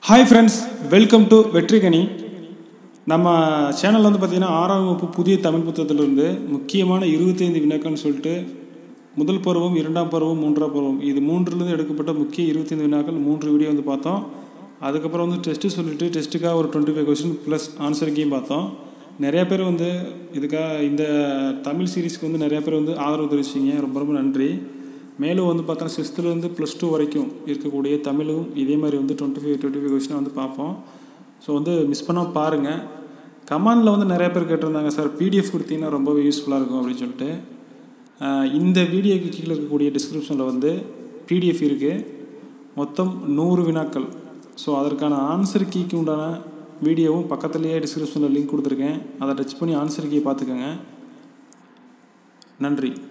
hi friends welcome to Vetrikani நம்ம channel வந்து பார்த்திங்கன்னா ஆறாம் வகுப்பு புதிய தமிழ் புத்தகத்திலிருந்து முக்கியமான இருபத்தைந்து வினாக்கள்னு சொல்லிட்டு முதல் பருவம் இரண்டாம் பருவம் மூன்றாம் பருவம் இது மூன்றுலேருந்து எடுக்கப்பட்ட முக்கிய இருபத்தைந்து வினாக்கள் மூன்று வீடியோ வந்து பார்த்தோம் அதுக்கப்புறம் வந்து டெஸ்ட்டு சொல்லிட்டு டெஸ்ட்டுக்காக ஒரு டுவெண்ட்டி ஃபைவ் கொஸ்டின் ப்ளஸ் ஆன்சருக்கையும் பார்த்தோம் நிறைய பேர் வந்து இதுக்காக இந்த தமிழ் சீரீஸ்க்கு வந்து நிறைய பேர் வந்து ஆதரவு தெரிவிச்சிங்க ரொம்ப ரொம்ப நன்றி மேலும் வந்து பார்த்தோன்னா சிக்ஸ்த்துலேருந்து ப்ளஸ் டூ வரைக்கும் இருக்கக்கூடிய தமிழும் இதே மாதிரி வந்து டுவெண்ட்டி ஃபைவ் டுவெண்ட்டி ஃபைவ் கொஸ்டினை வந்து பார்ப்போம் ஸோ வந்து மிஸ் பண்ணால் பாருங்கள் கமாண்டில் வந்து நிறைய பேர் கேட்டிருந்தாங்க சார் பிடிஎஃப் கொடுத்தீங்கன்னா ரொம்பவே யூஸ்ஃபுல்லாக இருக்கும் அப்படின்னு சொல்லிட்டு ஆஹ் இந்த வீடியோக்கு கீழே இருக்கக்கூடிய டிஸ்கிரிப்ஷனில் வந்து பிடிஎஃப் இருக்குது மொத்தம் நூறு வினாக்கள் ஸோ அதற்கான ஆன்சர் கீக்கு உண்டான வீடியோவும் பக்கத்துலேயே டிஸ்கிரிப்ஷனில் லிங்க் கொடுத்துருக்கேன் அதை டச் பண்ணி ஆன்சர் கீயை பார்த்துக்கோங்க நன்றி